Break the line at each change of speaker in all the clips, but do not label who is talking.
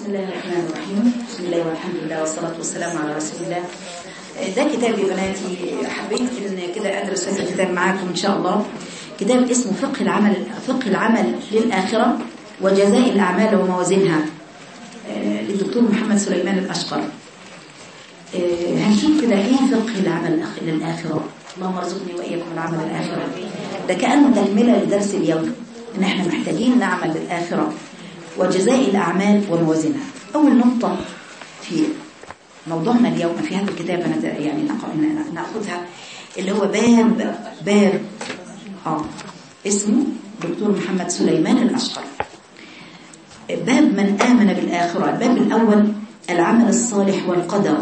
بسم الله الرحمن الرحيم بسم الله والحمد لله والصلاة والسلام على رسول الله ده كتاب يا بناتي حبيت ان كده ادرس هذا الكتاب معاكم ان شاء الله كتاب اسمه فقه العمل فقه العمل للآخرة وجزاء الأعمال وموازينها للدكتور محمد سليمان الأشقر هنشوف كده ايه فقه العمل للآخرة اللهم ارزقني وإياكم العمل للآخرة ده كأنه تكملة لدرس اليوم ان احنا محتاجين نعمل للآخرة وجزاء الأعمال وموازينها أول نقطة في موضوعنا اليوم في هذا الكتاب أنا يعني نأخذها اللي هو باب باب آه اسمه دكتور محمد سليمان الأشقر باب من آمن بالآخرة الباب الأول العمل الصالح والقدر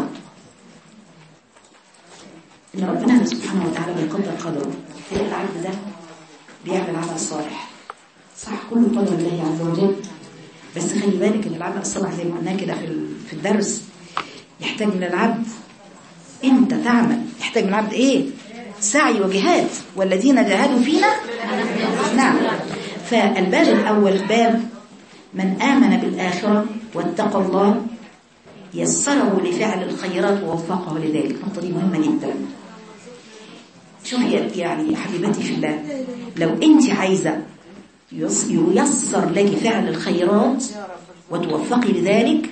إن ربنا سبحانه وتعالى بيقدر قدره تلاقي العبد ده بيعمل عمل صالح صح كله قدر الله عز وجل بس خلي بالك ان العمل الصالح زي ما قلنا كده في في الدرس يحتاج من العبد انت تعمل يحتاج من العبد ايه سعي وجهاد والذين جاهدوا فينا نعم فالباب الاول باب من آمن بالآخرة واتقى الله يسره لفعل الخيرات ووفقه لذلك النقطة دي مهمة جدا شوفي يعني حبيبتي في الله لو انت عايزة ييسر لك فعل الخيرات وتوفقي لذلك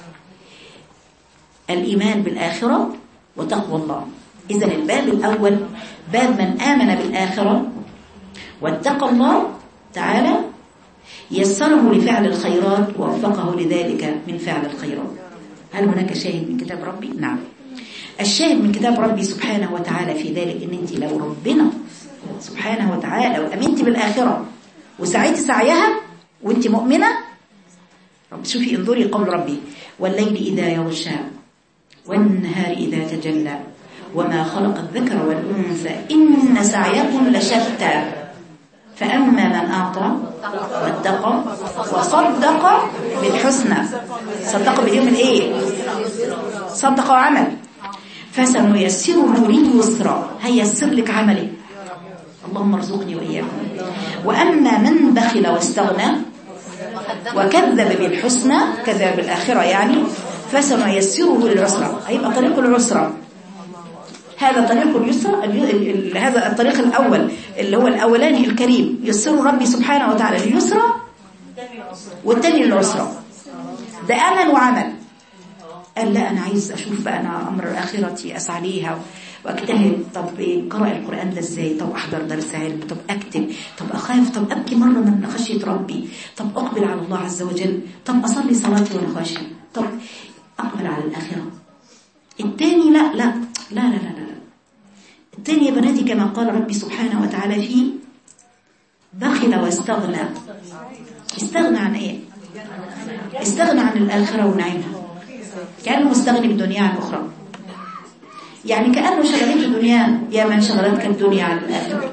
الإيمان بالآخرة وتقوى الله إذا الباب الأول باب من آمن بالآخرة واتقى الله تعالى يسره لفعل الخيرات ووفقه لذلك من فعل الخيرات هل هناك شاهد من كتاب ربي؟ نعم الشاهد من كتاب ربي سبحانه وتعالى في ذلك ان انت لو ربنا سبحانه وتعالى وامنت بالآخرة وسعيت سعيها وانت مؤمنة رب شوفي انظري قول ربي والليل إذا يغشى والنهار إذا تجلى وما خلق الذكر والأنثى إن سعيكم لشتى فأما من أعطى واتقى وصدق بالحسنى صدق باليوم الإيه صدق وعمل فسنيسره لليسرى هيسر لك عملك اللهم ارزقني وإياكم وأما من بخل واستغنى وكذب بالحسنى كذب بالآخرة يعني فسنيسره للعسرى هيبقى طريق العسرى هذا طريق اليسرى هذا الطريق الأول اللي هو الأولاني الكريم يسر ربي سبحانه وتعالى لليسرى والتاني للعسرى ده أمل وعمل قال لا أنا عايز أشوف بقى أنا أمر آخرتي أسعى ليها واجتهد طب قرأ القرآن ده ازاي طب احضر درس علم طب اكتب طب اخاف طب ابكي مرة من خشية ربي طب اقبل على الله عز وجل طب اصلي صلاتي وانا خاشع طب اقبل على الاخرة التاني لا لا لا لا لا لا التاني يا بناتي كما قال ربي سبحانه وتعالى فيه بخل واستغنى استغنى عن ايه استغنى عن الاخرة ونعيمها كأنه مستغني بالدنيا عن الاخرى يعني كأنه شغلته الدنيا يا من شغلتك الدنيا عن الآخرة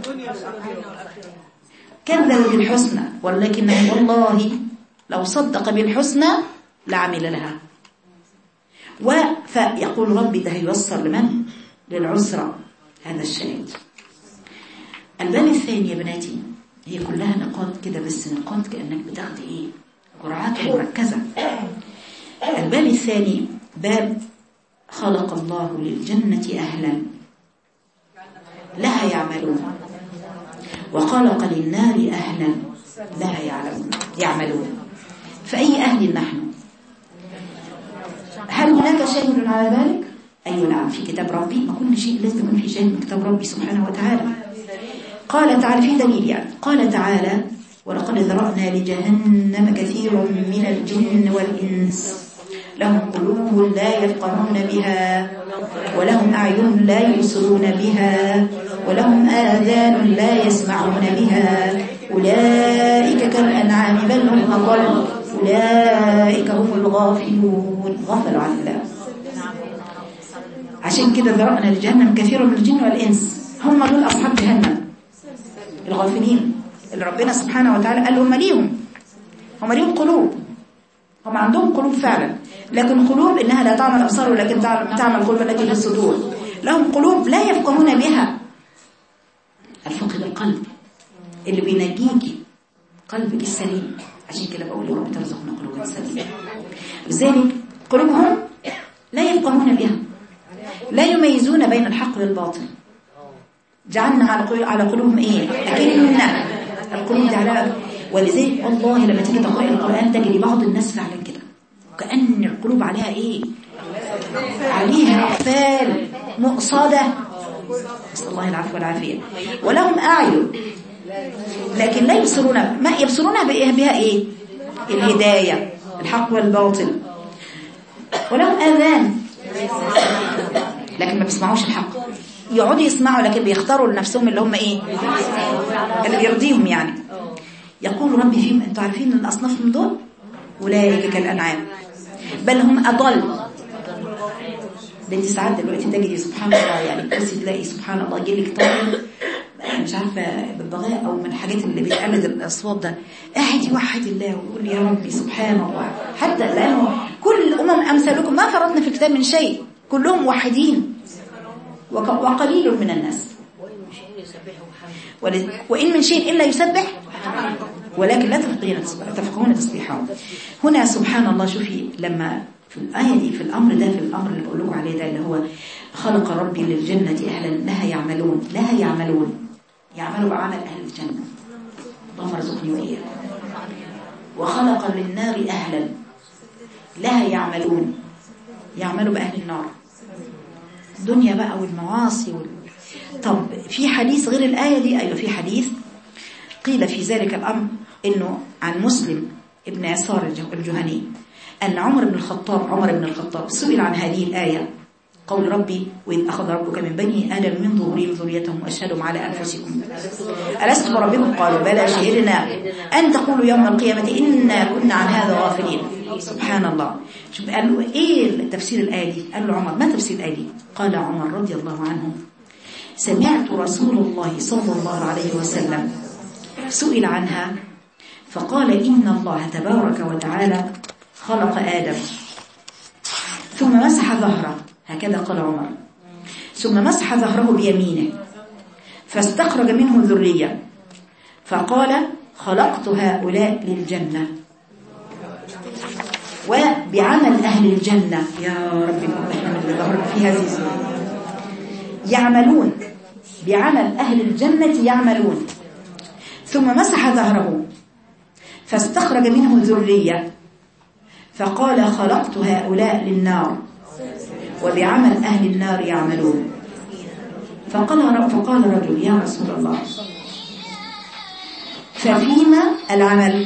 كذب بالحسنى ولكنه والله لو صدق بالحسنى لعمل لها فيقول ربي ده يوصل لمن للعسرة هذا الشاهد الباب الثاني يا بناتي هي كلها نقاط كده بس نقاط كأنك بتاخدي ايه جرعات مركزة الباب الثاني باب خلق الله للجنة أهلا لها يعملون وخلق للنار أهلا لها يعلمون يعملون فأي أهل نحن هل هناك شاهد على ذلك؟ أي أيوة نعم في كتاب ربي ما كل شيء لازم يكون في شاهد من كتاب ربي سبحانه وتعالى قال تعالى في دليل يعني قال تعالى ولقد ذرأنا لجهنم كثير من الجن والإنس لهم قلوب لا يفقهون بها ولهم أعين لا يبصرون بها ولهم آذان لا يسمعون بها أولئك كالأنعام بل هم أضل أولئك هم الغافلون غفلوا عن الله عشان كده ذرأنا لجهنم كثير من الجن والإنس هم دول أصحاب جهنم الغافلين اللي ربنا سبحانه وتعالى قال هم ليهم هم ليهم قلوب هم عندهم قلوب فعلا لكن قلوب إنها لا تعمل أبصار ولكن تعمل قلوب التي في الصدور لهم قلوب لا يفقهون بها الفقه بالقلب اللي بينجيكي قلب السليم عشان كده بقول يا رب ترزقنا قلوبا سليمة لذلك قلوبهم لا يفقهون بها لا يميزون بين الحق والباطل جعلنا على قلوب على قلوبهم ايه أكن القلوب دي على ولذلك والله لما تيجي تقرأ القرآن تجري بعض الناس فعلا كده كأن القلوب عليها ايه عليها أقفال مقصدة نسأل الله العفو والعافية ولهم أعين لكن لا يبصرون ما يبصرون بإيه بها إيه الهداية الحق والباطل ولهم آذان لكن ما بيسمعوش الحق يقعدوا يسمعوا لكن بيختاروا لنفسهم اللي هم ايه اللي بيرضيهم يعني يقول ربي فيهم انتوا عارفين ان الاصناف من دول اولئك كالانعام بل هم اضل ده انت ساعات دلوقتي تجري سبحان الله يعني بس تلاقي سبحان الله يجي لك طالب مش عارفه بالبغاء او من الحاجات اللي بتقلد الاصوات ده قاعد يوحد الله ويقول يا ربي سبحان الله حتى لانه كل الامم امثالكم ما فرضنا في الكتاب من شيء كلهم موحدين وق- وقليل من الناس ول- وإن من شيء إلا يسبح ولكن لا تفقهون تفقهون تسبيحه هنا سبحان الله شوفي لما في الآية دي في الأمر ده في الأمر اللي بقول لكم عليه ده اللي هو خلق ربي للجنة أهلا لها يعملون لها يعملون يعملوا بعمل أهل الجنة اللهم ارزقني وإياكم وخلق للنار أهلا لها يعملون يعملوا بأهل النار الدنيا بقى والمعاصي وال... طب في حديث غير الآية دي أيوة في حديث قيل في ذلك الأمر إنه عن مسلم ابن عصار الج- الجهني أن عمر بن الخطاب عمر بن الخطاب سئل عن هذه الآية قول ربي وإذ أخذ ربك من بني آدم من ظهورهم ذريتهم وأشهدهم على أنفسكم ألست بربكم قالوا بلى شهدنا أن تقولوا يوم القيامة إنا كنا عن هذا غافلين سبحان الله شوف قال له إيه تفسير الآية دي قال له عمر ما تفسير الآية دي قال عمر رضي الله عنه سمعت رسول الله صلى الله عليه وسلم سئل عنها فقال إن الله تبارك وتعالى خلق آدم ثم مسح ظهره هكذا قال عمر ثم مسح ظهره بيمينه فاستخرج منه ذرية فقال خلقت هؤلاء للجنة وبعمل أهل الجنة يا رب احنا من اللي ظهرنا في هذه السنة يعملون بعمل أهل الجنة يعملون ثم مسح ظهره فاستخرج منه ذرية فقال خلقت هؤلاء للنار وبعمل أهل النار يعملون فقال فقال رجل يا رسول الله ففيما العمل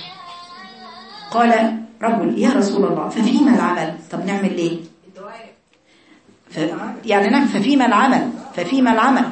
قال رجل يا رسول الله ففيما العمل طب نعمل ليه ف... يعني نعم ففيما العمل ففيما العمل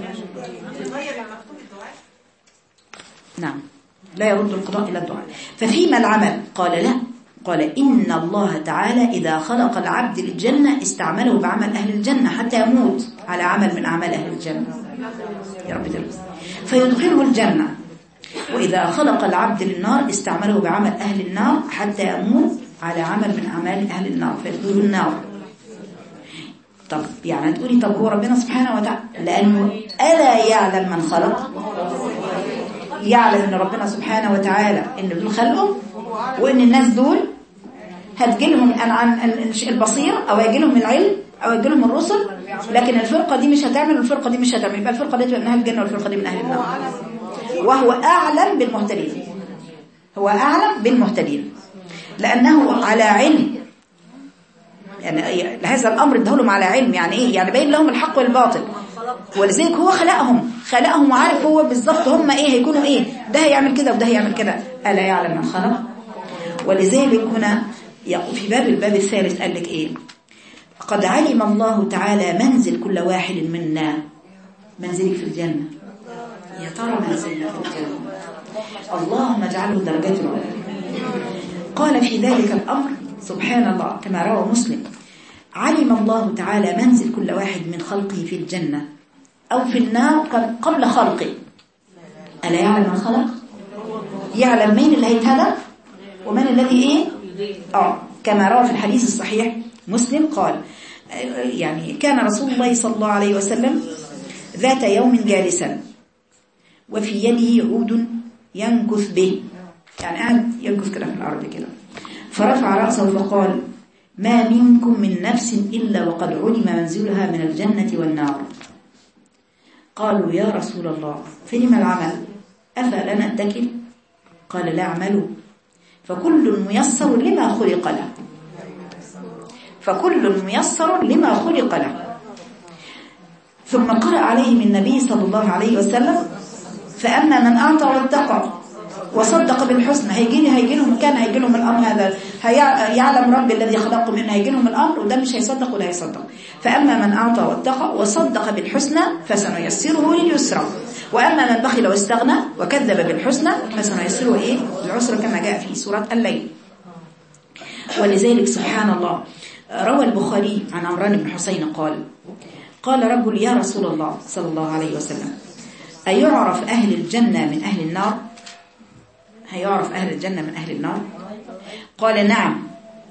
نعم لا يرد القضاء إلى الدعاء ففيما العمل قال لا قال إن الله تعالى إذا خلق العبد للجنة استعمله بعمل أهل الجنة حتى يموت على عمل من أعمال أهل الجنة يا رب تلبس فيدخله الجنة وإذا خلق العبد للنار استعمله بعمل أهل النار حتى يموت على عمل من أعمال أهل النار فيدخله النار طب يعني تقولي طب هو ربنا سبحانه وتعالى لأنه ألا يعلم من خلق يعلم ان ربنا سبحانه وتعالى ان دول خلقه وان الناس دول هتجيلهم عن البصير او هيجيلهم العلم او هيجيلهم الرسل لكن الفرقه دي مش هتعمل والفرقه دي مش هتعمل يبقى الفرقه دي تبقى من اهل الجنه والفرقه دي من اهل النار وهو اعلم بالمهتدين هو اعلم بالمهتدين لانه على علم يعني هذا الامر ادهولهم على علم يعني ايه يعني بين لهم الحق والباطل ولذلك هو خلقهم خلقهم وعارف هو بالظبط هم ايه هيكونوا ايه ده هيعمل كده وده هيعمل كده الا يعلم من خلق ولذلك هنا في باب الباب الثالث قال لك ايه قد علم الله تعالى منزل كل واحد منا منزلك في الجنة يا ترى منزلنا في الجنة اللهم اجعله درجات العلى قال في ذلك الأمر سبحان الله كما روى مسلم علم الله تعالى منزل كل واحد من خلقه في الجنة أو في النار قبل خلقه ألا يعلم من خلق يعلم مين اللي هيتهدى ومن الذي إيه آه كما روى في الحديث الصحيح مسلم قال يعني كان رسول الله صلى الله عليه وسلم ذات يوم جالسا وفي يده عود ينكث به يعني قاعد ينكث كده في الأرض كده فرفع رأسه فقال ما منكم من نفس إلا وقد علم منزلها من الجنة والنار قالوا يا رسول الله فلما العمل أفلا نتكل قال لا اعملوا فكل ميسر لما خلق له فكل ميسر لما خلق له ثم قرأ عليهم النبي صلى الله عليه وسلم فأما من أعطى واتقى وصدق بالحسنى هيجي لي هيجي لهم كان هيجي لهم الامر هذا يعلم ربي الذي خلقكم من هيجي لهم الامر وده مش هيصدق ولا هيصدق فاما من اعطى واتقى وصدق بالحسنى فسنيسره لليسرى واما من بخل واستغنى وكذب بالحسنى فسنيسره ايه العسرى كما جاء في سوره الليل ولذلك سبحان الله روى البخاري عن عمران بن حسين قال قال رجل يا رسول الله صلى الله عليه وسلم أيعرف أهل الجنة من أهل النار هيعرف أهل الجنة من أهل النار قال نعم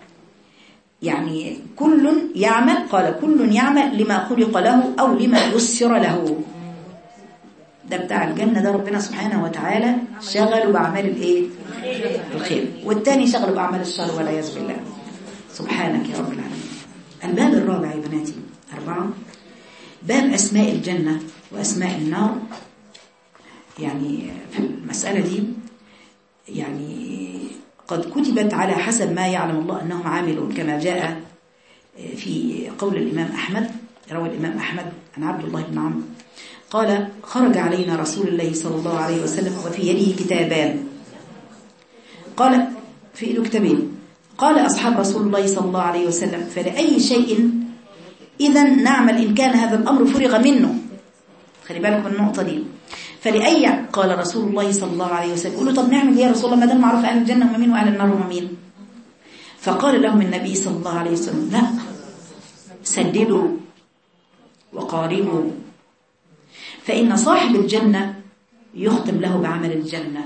يعني كل يعمل قال كل يعمل لما خلق له أو لما يسر له ده بتاع الجنة ده ربنا سبحانه وتعالى شغله بأعمال الايه الخير والتاني شغله بأعمال الشر والعياذ بالله سبحانك يا رب العالمين الباب الرابع يا بناتي أربعة باب أسماء الجنة وأسماء النار يعني في المسألة دي يعني قد كتبت على حسب ما يعلم الله أنهم عاملون كما جاء في قول الإمام أحمد روى الإمام أحمد عن عبد الله بن عمرو قال خرج علينا رسول الله صلى الله عليه وسلم وفي يده كتابان قال في يده كتابين قال أصحاب رسول الله صلى الله عليه وسلم فلأي شيء إذا نعمل إن كان هذا الأمر فرغ منه خلي بالك من النقطة دي فلأي قال رسول الله صلى الله عليه وسلم قولوا طب نعمل يا رسول الله ما دام معروف أهل الجنة هم مين وأهل النار هم مين فقال لهم النبي صلى الله عليه وسلم لا سددوا وقاربوا فإن صاحب الجنة يختم له بعمل الجنة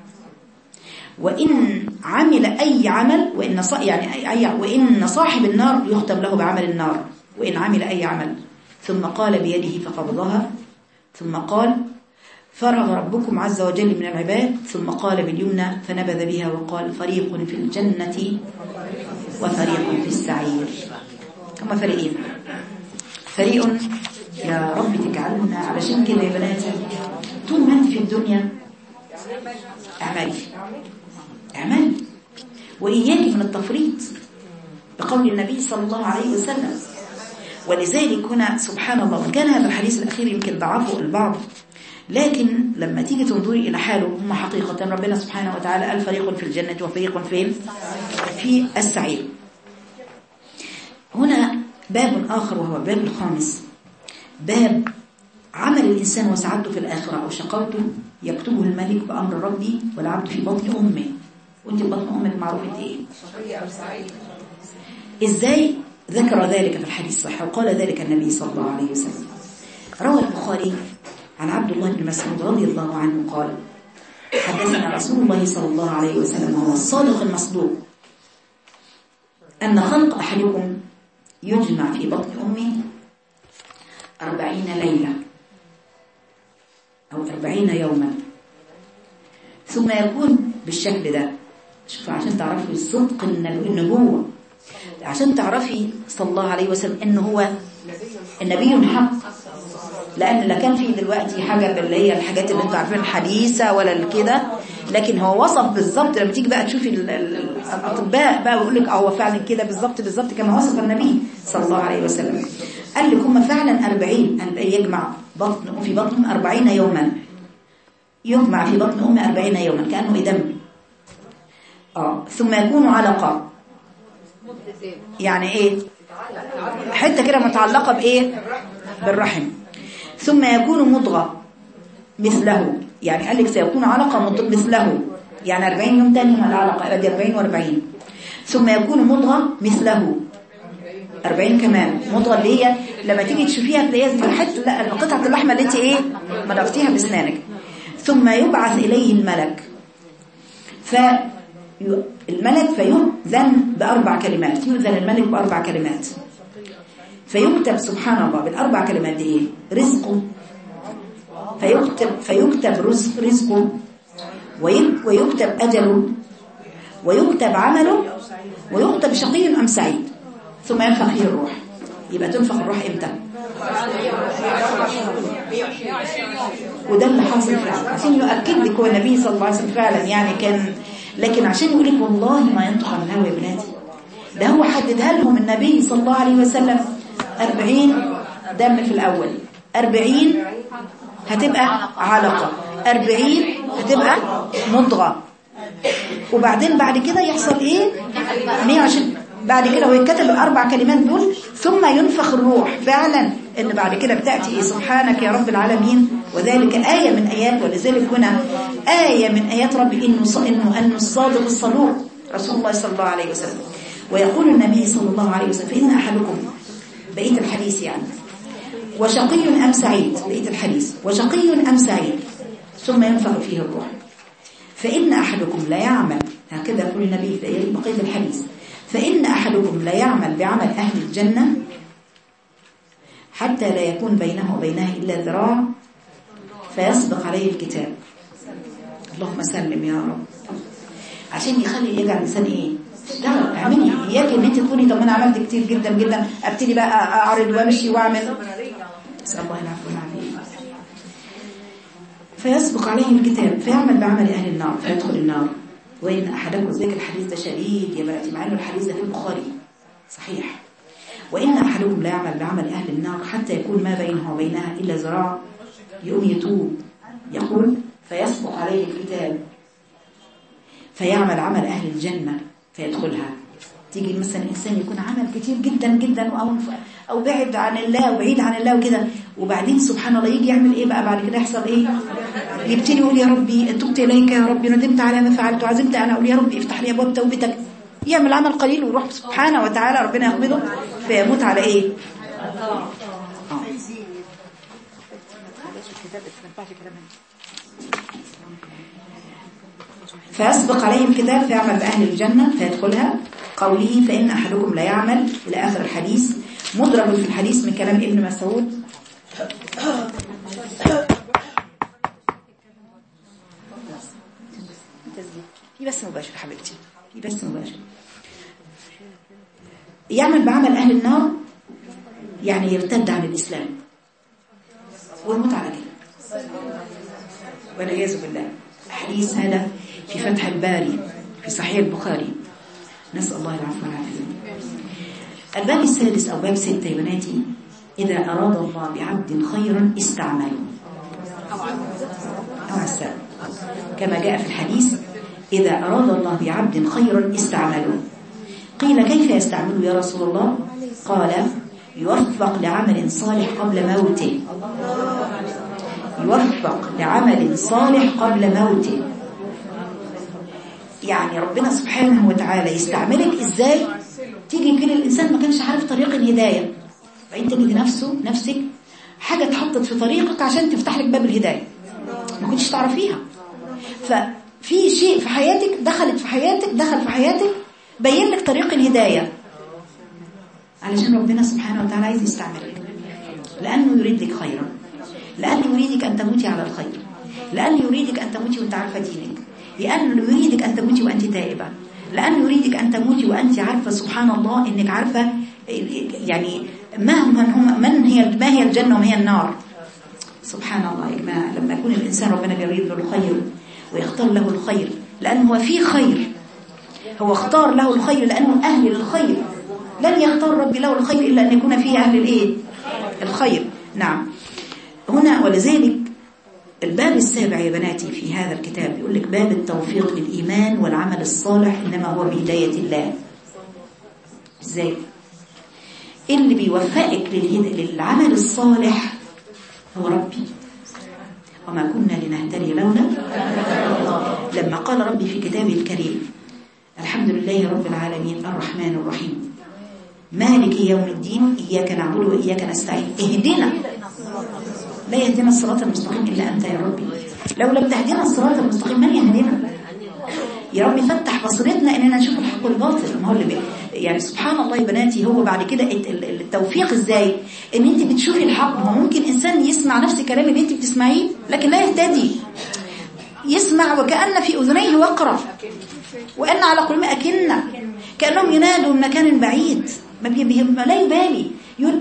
وإن عمل أي عمل وإن يعني أي, أي وإن صاحب النار يختم له بعمل النار وإن عمل أي عمل ثم قال بيده فقبضها ثم قال فرغ ربكم عز وجل من العباد ثم قال باليمنى فنبذ بها وقال فريق في الجنة وفريق في السعير هم فريقين فريق يا رب تجعلنا علشان كده يا بناتي طول ما انت في الدنيا اعملي اعملي وإياك من التفريط بقول النبي صلى الله عليه وسلم ولذلك هنا سبحان الله كان هذا الحديث الأخير يمكن ضعفه البعض لكن لما تيجي تنظري إلى حاله هم حقيقة ربنا سبحانه وتعالى قال فريق في الجنة وفريق فين في السعير هنا باب آخر وهو باب الخامس باب عمل الإنسان وسعادته في الآخرة أو شقاوته يكتبه الملك بأمر ربي والعبد في بطن أمه وانت في بطن أمك معروف انت ايه ازاي ذكر ذلك في الحديث الصحيح وقال ذلك النبي صلى الله عليه وسلم روى البخاري عن عبد الله بن مسعود رضي الله عنه قال حدثنا رسول الله صلى الله عليه وسلم وهو الصادق المصدوق أن خلق أحدكم يجمع في بطن أمه أربعين ليلة أو أربعين يوما ثم يكون بالشكل ده شوف عشان تعرفي الصدق النبوة عشان تعرفي صلى الله عليه وسلم إنه هو النبي حق لأن لا كان في دلوقتي حاجة اللي هي الحاجات اللي انتوا عارفين الحديثة ولا كده لكن هو وصف بالظبط لما تيجي بقى تشوفي الأطباء بقى ويقول لك هو فعلا كده بالظبط بالظبط كما وصف النبي صلى الله عليه وسلم قال لك هم فعلا 40 يجمع بطن في بطن 40 يوما يجمع في بطن أم 40 يوما كأنه دم اه ثم يكون علقة يعني ايه حتة كده متعلقة بايه بالرحم ثم يكون مضغة مثله يعني قال لك سيكون علقة مثله يعني 40 يوم تاني من العلقة يبقى 40 و40 ثم يكون مضغة مثله 40 كمان مضغة اللي هي لما تيجي تشوفيها تلاقيها زي الحته لا قطعة اللحمة اللي انت ايه مضغتيها باسنانك ثم يبعث إليه الملك فالملك فيؤذن بأربع كلمات يؤذن الملك بأربع كلمات فيكتب سبحان الله بالأربع كلمات دي رزقه فيكتب, فيكتب رزق رزقه ويكتب أجله ويكتب عمله ويكتب شقي أم سعيد ثم ينفخ فيه الروح يبقى تنفخ الروح امتى وده اللي حصل فعلا عشان يؤكد لك هو النبي صلى الله عليه وسلم فعلا يعني كان لكن عشان يقول لك والله ما ينطق عن الهوى يا بناتي ده هو حددها لهم النبي صلى الله عليه وسلم 40 دم في الأول 40 هتبقى علقة 40 هتبقى مضغة وبعدين بعد كده يحصل ايه 120 بعد كده ويتكتب الاربع كلمات دول ثم ينفخ الروح فعلا ان بعد كده بتاتي إيه سبحانك يا رب العالمين وذلك آية من آيات ولذلك هنا آية من آيات ربي إنه إنه أنه الصادق الصدوق رسول الله صلى الله عليه وسلم ويقول النبي صلى الله عليه وسلم فإن أحدكم بقية الحديث يعني وشقي أم سعيد بقية الحديث وشقي أم سعيد ثم ينفخ فيه الروح فإن أحدكم لا يعمل هكذا يقول النبي في بقية الحديث فإن أحدكم لا يعمل بعمل أهل الجنة حتى لا يكون بينه وبينها إلا ذراع فيسبق عليه الكتاب اللهم سلم يا رب عشان يخلي يجعل الإنسان إيه لا اعملي إياك إن أنت تقولي طب أنا عملت كتير جدا جدا أبتدي بقى أعرض وأمشي وأعمل أسأل الله العفو والعافية فيسبق عليه الكتاب فيعمل بعمل أهل النار فيدخل النار وإن أحدكم ذلك الحديث ده شديد يا بناتي مع أنه الحديث ده في البخاري صحيح وإن أحدكم لا يعمل بعمل أهل النار حتى يكون ما بينه وبينها إلا ذراع يقوم يتوب يقول فيسبق عليه الكتاب فيعمل عمل أهل الجنة فيدخلها تيجي مثلا إنسان يكون عمل كتير جدا جدا أو, أو بعد عن الله وبعيد عن الله وكده وبعدين سبحان الله يجي يعمل إيه بقى بعد كده يحصل إيه يبتدي يقول يا ربي تبت إليك يا ربي ندمت على ما فعلت وعزمت أنا أقول يا ربي افتح لي أبواب توبتك يعمل عمل قليل ويروح سبحانه وتعالى ربنا يقبضه فيموت على إيه آه. فيسبق عليه الكتاب فيعمل بأهل الجنة فيدخلها قوله فإن أحدكم لا يعمل إلى آخر الحديث مدرج في الحديث من كلام ابن مسعود في بس مباشر حبيبتي في بس مباشر يعمل بعمل أهل النار يعني يرتد عن الإسلام ويموت على كده والعياذ بالله حديث هذا في فتح الباري في صحيح البخاري نسأل الله العفو والعافية الباب السادس أو باب ستة يا بناتي إذا أراد الله بعبد خيرا استعمله أو عسى كما جاء في الحديث إذا أراد الله بعبد خيرا استعمله قيل كيف يستعمله يا رسول الله قال يوفق لعمل صالح قبل موته يوفق لعمل صالح قبل موته يعني ربنا سبحانه وتعالى يستعملك ازاي تيجي كده الانسان ما كانش عارف طريق الهدايه فانت تجي نفسه نفسك حاجه اتحطت في طريقك عشان تفتح لك باب الهدايه ما كنتش تعرفيها ففي شيء في حياتك دخلت في حياتك دخل في حياتك بين لك طريق الهدايه علشان ربنا سبحانه وتعالى عايز يستعملك لانه يريد لك خيرا لانه يريدك ان تموتي على الخير لانه يريدك ان تموتي وانت عارفه دينك لأنه يريدك أن تموتي وأنت تائبة لأنه يريدك أن تموتي وأنت عارفة سبحان الله إنك عارفة يعني مهما هم من هي ما هي الجنة وما هي النار سبحان الله يا جماعة لما يكون الإنسان ربنا بيريد له الخير ويختار له الخير لأنه هو في خير هو اختار له الخير لأنه أهل للخير لن يختار ربي له الخير إلا أن يكون فيه أهل الإيه الخير نعم هنا ولذلك الباب السابع يا بناتي في هذا الكتاب يقول لك باب التوفيق للإيمان والعمل الصالح إنما هو بهداية الله ازاي اللي بيوفقك للعمل الصالح هو ربي وما كنا لنهتدي لولا لما قال ربي في كتابه الكريم الحمد لله رب العالمين الرحمن الرحيم مالك يوم الدين إياك نعبد وإياك نستعين اهدنا لا يهدنا الصراط المستقيم إلا أنت يا ربي لو لم تهدنا الصراط المستقيم من يهدنا يا ربي فتح بصيرتنا اننا نشوف الحق والباطل ما هو اللي يعني سبحان الله يا بناتي هو بعد كده التوفيق ازاي ان انت بتشوفي الحق ما ممكن انسان يسمع نفس الكلام اللي انت بتسمعيه لكن لا يهتدي يسمع وكأن في أذنيه وقرة وأن على قلوبهم أكنة كأنهم ينادوا من مكان بعيد ما بي- بي- ما لا يبالي يقول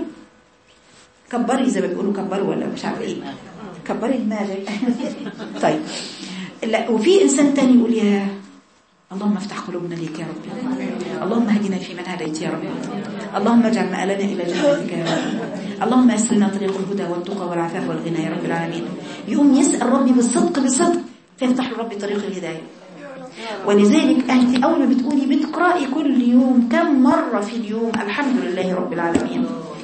كبري زي ما بيقولوا كبروا ولا مش عارف ايه كبري دماغك طيب لا وفي انسان تاني يقول يا اللهم افتح قلوبنا ليك يا رب اللهم اهدنا فيمن هديت يا رب اللهم اجعل مآلنا الى جنتك يا رب اللهم يسر لنا طريق الهدى والتقى والعفاف والغنى يا رب العالمين يقوم يسأل ربي بالصدق بالصدق فيفتح له ربي طريق الهدايه ولذلك أنت أول ما بتقولي بتقرأي كل يوم كم مرة في اليوم الحمد لله رب العالمين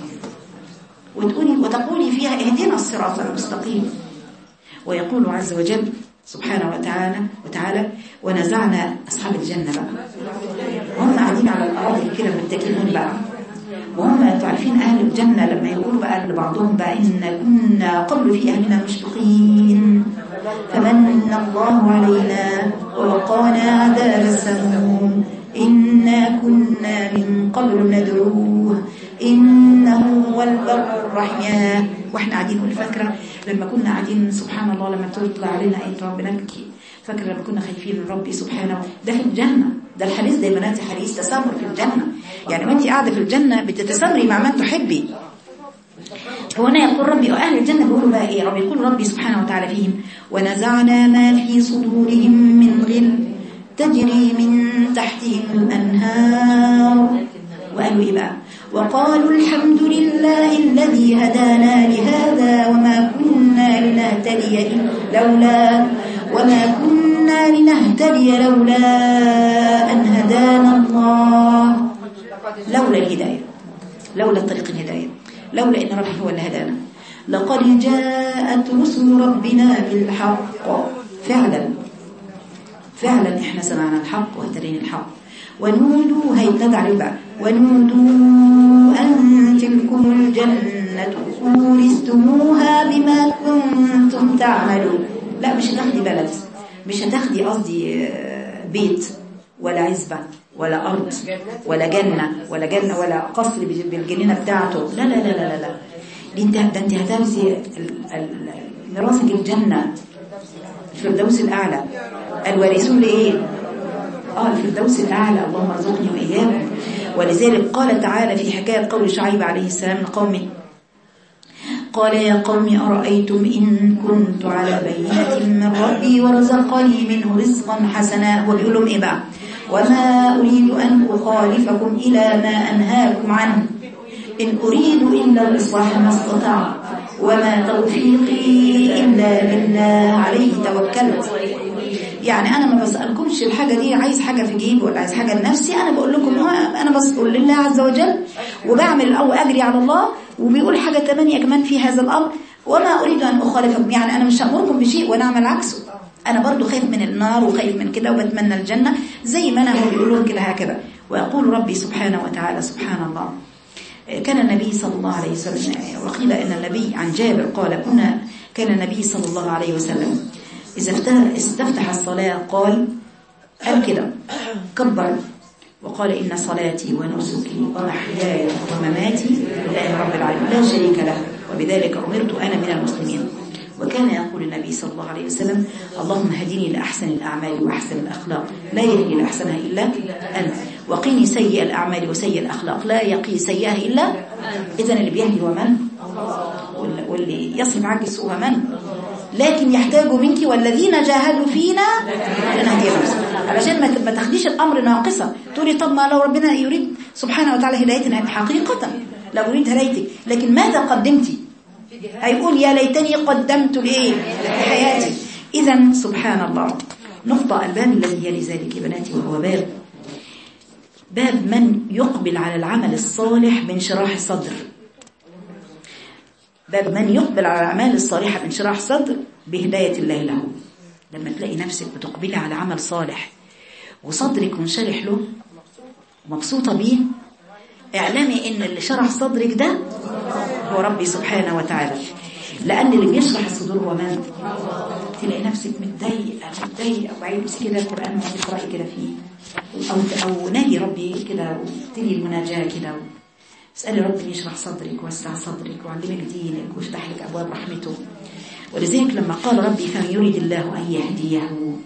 وتقولي وتقولي فيها اهدنا الصراط المستقيم ويقول عز وجل سبحانه وتعالى وتعالى ونزعنا أصحاب الجنة بقى وهم قاعدين على الأراضي كده متكئين بقى وهم انتوا عارفين أهل الجنة لما يقولوا بقى لبعضهم بقى إن كنا قبل في أهلنا مشفقين فمن الله علينا ووقانا عذاب السموم إنا كنا من قبل ندعوه إنه هو البر الرحيم واحنا قاعدين نقول فاكرة لما كنا قاعدين سبحان الله لما تطلع علينا آية ربنا نبكي فاكرة لما كنا خايفين من ربي سبحانه ده في الجنة ده الحديث ده يا بنات حديث تسامر في الجنة يعني وانت قاعدة في الجنة بتتسامري مع من تحبي هو هنا يقول ربي وأهل الجنة بيقولوا بقى إيه ربي يقول ربي سبحانه وتعالى فيهم ونزعنا ما في صدورهم من غل تجري من تحتهم الأنهار وقالوا إيه بقى وقالوا الحمد لله الذي هدانا لهذا وما كنا لنهتدي لولا وما كنا لنهتدي لولا أن هدانا الله لولا الهداية لولا طريق الهداية لولا إن ربي هو اللي هدانا لقد جاءت رسل ربنا بالحق فعلا فعلا احنا سمعنا الحق واهتدينا الحق ونودوا هيتنادى عليه بقى ونودوا أن تلكم الجنة أورثتموها بما كنتم تعملون لا مش هتاخدي بلد مش هتاخدي قصدي آه، بيت ولا عزبة ولا أرض ولا جنة ولا جنة ولا قصر بال- بالجنينة بتاعته لا لا لا لا لا, لا. دي انت ده انت هتاخدي ال- ال- ميراثك الجنة الفردوس الأعلى الوارثون لإيه؟ آه الفردوس الأعلى اللهم ارزقني وإياكم ولذلك قال تعالى في حكاية قول شعيب عليه السلام لقومه قال يا قوم أرأيتم إن كنت على بينة من ربي ورزقني منه رزقا حسنا هو بيقول لهم إيه بقى وما أريد أن أخالفكم إلى ما أنهاكم عنه إن أريد إلا الإصلاح ما استطعت وما توفيقي إلا بالله عليه توكلت يعني أنا ما بسألكمش الحاجة دي عايز حاجة في جيبي ولا عايز حاجة لنفسي أنا بقول لكم آه، أنا بسأل لله عز وجل وبعمل أو أجري على الله وبيقول حاجة تمانية كمان في هذا الأمر وما أريد أن أخالفكم يعني أنا مش هأمركم بشيء وأنا أعمل عكسه أنا برضو خايف من النار وخايف من كده وبتمنى الجنة زي ما أنا هو بيقولون كده هكذا ويقول ربي سبحانه وتعالى سبحان الله كان النبي صلى الله عليه وسلم وقيل ان النبي عن جابر قال كنا كان النبي صلى الله عليه وسلم إذا افتح- استفتح الصلاة قال قال كده كبر وقال إن صلاتي ونسكي ومحياي ومماتي لله رب العالمين لا شريك له وبذلك أمرت أنا من المسلمين وكان يقول النبي صلى الله عليه وسلم اللهم هدني لأحسن الأعمال وأحسن الأخلاق لا يهدي لأحسنها إلا أنت وقيني سيء الأعمال وسيء الأخلاق لا يقي سيئها إلا إذن اللي بيهدي هو من وال- واللي يصرف عنك السوء هو من لكن يحتاج منك والذين جاهدوا فينا لنهديهم علشان ما ما تاخديش الامر ناقصا تقولي طب ما لو ربنا يريد سبحانه وتعالى هدايتنا حقيقه لو يريد هدايتك لكن ماذا قدمتي هيقول يا ليتني قدمت لايه لحياتي اذا سبحان الله نقطه الباب الذي يلي ذلك يا بناتي وهو باب باب من يقبل على العمل الصالح بانشراح الصدر باب من يقبل على الأعمال الصالحة بانشراح صدر بهداية الله له لما تلاقي نفسك بتقبلي على عمل صالح وصدرك منشرح له ومبسوطة بيه اعلمي ان اللي شرح صدرك ده هو ربي سبحانه وتعالى لأن اللي بيشرح الصدور هو من تلاقي نفسك متضايقة متضايقة وعايز كده القرآن وتقرأي كده فيه أو أو نادي ربي كده وابتدي المناجاة كده اسألي ربي يشرح صدرك ويوسع صدرك ويعلمك دينك ويفتح لك أبواب رحمته ولذلك لما قال ربي فمن يريد الله أن يهديه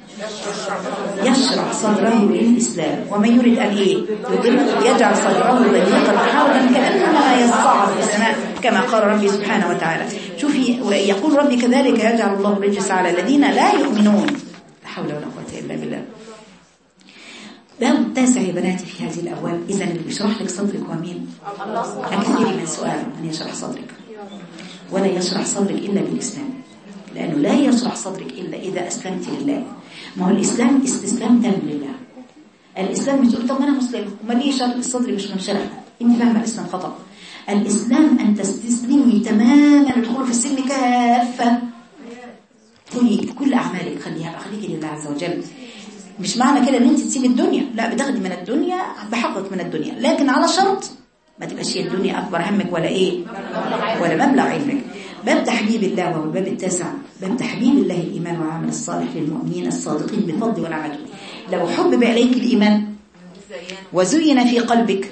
يشرح صدره للإسلام ومن يريد أن إيه يجعل صدره ضيقا حرجا كأنما يصعد في السماء كما قال ربي سبحانه وتعالى شوفي يقول ربي كذلك يجعل الله الرجس على الذين لا يؤمنون لا حول ولا قوة إلا بالله باب التاسع يا بناتي في هذه الأبواب إذا اللي بيشرح لك صدرك هو مين؟ أكثري من سؤال أن يشرح صدرك ولا يشرح صدرك إلا بالإسلام لأنه لا يشرح صدرك إلا إذا أسلمت لله ما هو الإسلام استسلام تام لله الإسلام بتقول طب أنا مسلم وما ليه شرح الصدر مش منشرح أنت فاهمة الإسلام خطأ الإسلام أن تستسلمي تماما الدخول في السلم كافة كلي كل أعمالك خليها خليكي لله عز وجل مش معنى كده ان انت تسيبي الدنيا لا بتاخدي من الدنيا بحقك من الدنيا لكن على شرط ما تبقاش هي الدنيا اكبر همك ولا ايه ولا مبلغ علمك باب تحبيب الله وهو الباب التاسع باب تحبيب الله الايمان والعمل الصالح للمؤمنين الصادقين بالفضل والعمل لو حبب اليك الايمان وزين في قلبك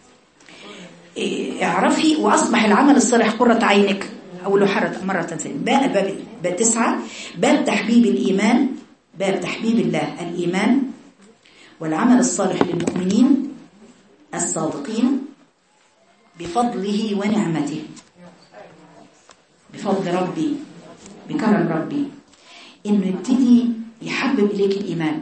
اعرفي واصبح العمل الصالح قرة عينك اقول له حرة مرة ثانية باب باب تسعة باب تحبيب الايمان باب تحبيب الله الإيمان والعمل الصالح للمؤمنين الصادقين بفضله ونعمته بفضل ربي بكرم ربي إنه يبتدي يحبب إليك الإيمان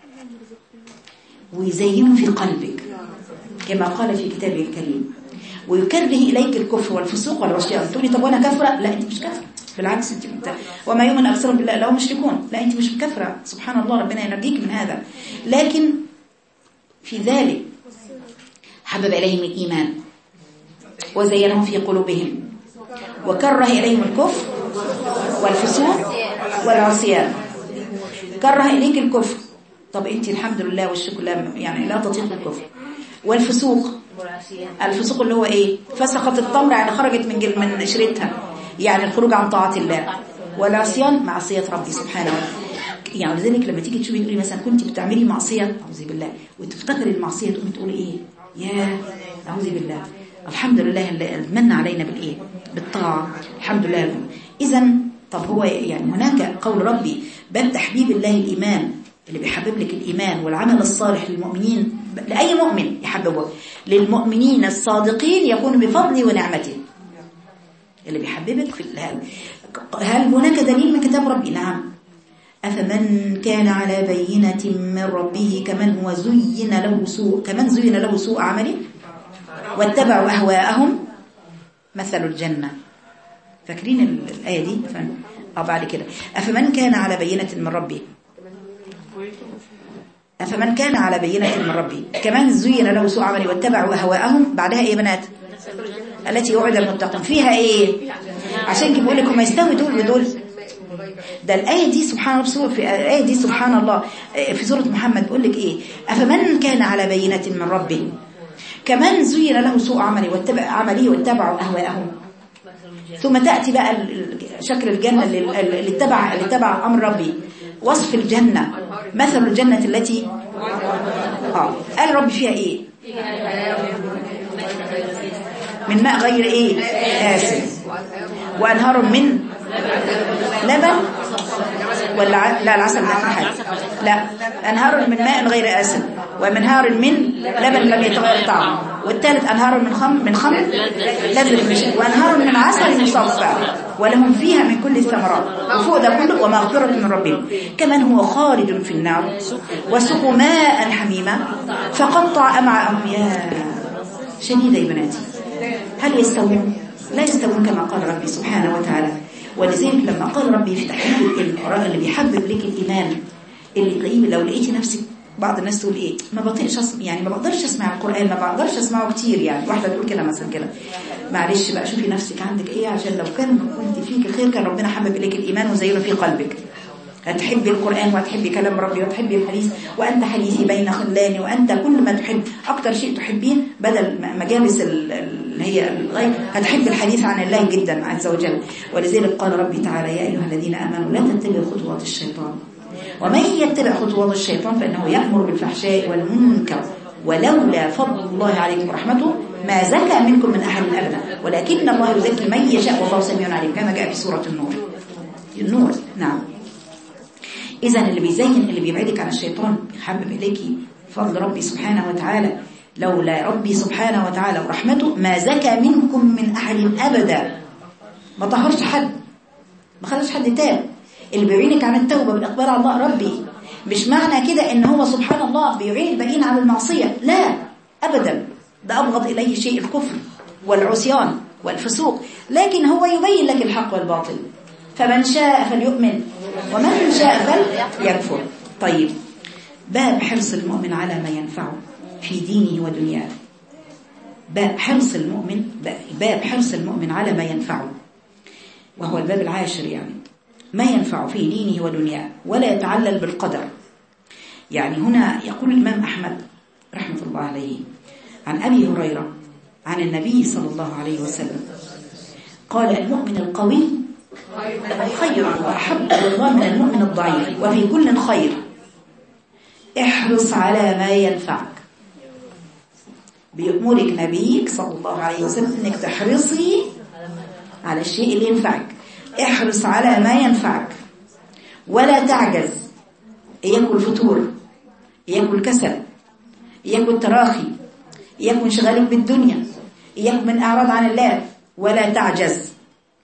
ويزينه في قلبك كما قال في كتابه الكريم ويكره إليك الكفر والفسوق والعصيان تقولي طب وأنا كفرة لا أنت مش كفرة بالعكس انت انت وما يؤمن اكثرهم بالله لا مشركون لا انت مش مكفره سبحان الله ربنا ينجيك من هذا لكن في ذلك حبب اليهم الايمان وزينه في قلوبهم وكره اليهم الكفر والفسوق والعصيان كره اليك الكفر طب انت الحمد لله والشكر لله يعني لا تطيق الكفر والفسوق الفسوق اللي هو ايه فسخت التمر يعني خرجت من من قشرتها يعني الخروج عن طاعة الله والعصيان معصية ربي سبحانه وتعالى يعني لذلك لما تيجي تشوفي تقولي مثلا كنت بتعملي معصية أعوذ بالله وتفتكري المعصية تقومي تقولي إيه يا أعوذ بالله الحمد لله اللي من علينا بالإيه بالطاعة الحمد لله إذا طب هو يعني هناك قول ربي باب تحبيب الله الإيمان اللي بيحبب لك الإيمان والعمل الصالح للمؤمنين لأي مؤمن يحببه للمؤمنين الصادقين يكون بفضله ونعمته اللي بيحببك في هل هل هناك دليل من كتاب ربي نعم أفمن كان على بينة من ربه كمن هو زين له سوء كمن زين له سوء عمله واتبعوا أهواءهم مثل الجنة فاكرين الآية دي أو بعد كده أفمن كان على بينة من ربه أفمن كان على بينة من ربه كمن زين له سوء عمله واتبعوا أهواءهم بعدها إيه بنات التي وعد المتقون فيها ايه عشان كده بقول لك هم يستوي دول ودول ده الآية دي سبحان الله في الآية دي سبحان الله في سورة محمد بيقول لك ايه أفمن كان على بينة من ربه كمن زين له سوء عمله واتبع عمله واتبعوا أهواءهم ثم تأتي بقى شكل الجنة اللي اتبع اللي اتبع أمر ربي وصف الجنة مثل الجنة التي اه قال ربي فيها ايه من ماء غير ايه آسن وانهار من لبن ولا لا العسل ده حاجه لا انهار من ماء غير آسن ومنهار من لبن لم يتغير طعمه والثالث انهار من خمر من خمر لذة وانهار من عسل مصفى ولهم فيها من كل الثمرات وفوق ده كله ومغفرة من ربهم كمن هو خالد في النار وسقوا ماء حميما فقطع أمعاءهم يا شديدة يا بناتي هل يستوون لا يستوون كما قال ربي سبحانه وتعالى ولذلك لما قال ربي في تحبيب القرآن اللي بيحبب لك الإيمان اللي تلاقيه لو لقيتي نفسك بعض الناس تقول ايه ما بطيقش اسمع يعني ما بقدرش اسمع القرآن ما بقدرش اسمعه كتير يعني واحدة تقول كده مثلا كده معلش بقى شوفي نفسك عندك ايه عشان لو كان كنت فيك خير كان ربنا حبب اليك الإيمان وزينه في قلبك هتحبي القرآن وهتحبي كلام ربي وتحبي الحديث وأنت حديثي بين خلاني وأنت كل ما تحب أكتر شيء تحبين بدل مجالس اللي هي الغيب هتحب الحديث عن الله جدا عز وجل ولذلك قال ربي تعالى يا أيها الذين آمنوا لا تتبعوا خطوات الشيطان ومن يتبع خطوات الشيطان فإنه يأمر بالفحشاء والمنكر ولولا فضل الله عليكم ورحمته ما زكى منكم من أحد أبدا ولكن الله يزكي من يشاء والله سميع عليم كما جاء في سورة النور النور نعم إذا اللي بيزين اللي بيبعدك عن الشيطان يحبب إليكي فضل ربي سبحانه وتعالى لولا ربي سبحانه وتعالى ورحمته ما زكى منكم من أحد أبدا ما طهرش حد ما خلاش حد تاب اللي بيعينك عن التوبة بالإقبال على الله ربي مش معنى كده ان هو سبحان الله بيعين الباقيين على المعصية لا أبدا ده أبغض إليه شيء الكفر والعصيان والفسوق لكن هو يبين لك الحق والباطل فمن شاء فليؤمن ومن شاء فليكفر طيب باب حرص المؤمن على ما ينفعه في دينه ودنياه باب حرص المؤمن باب حرص المؤمن على ما ينفعه وهو الباب العاشر يعني ما ينفع في دينه ودنياه ولا يتعلل بالقدر يعني هنا يقول الإمام أحمد رحمة الله عليه عن أبي هريرة عن النبي صلى الله عليه وسلم قال المؤمن القوي خير وأحب الله من المؤمن الضعيف وفي كل خير احرص على ما ينفعك بيأمرك نبيك صلى الله عليه وسلم انك تحرصي على الشيء اللي ينفعك احرص على ما ينفعك ولا تعجز يكن فتور يكن كسل يكن تراخي يكن انشغالك بالدنيا يكن من اعراض عن الله ولا تعجز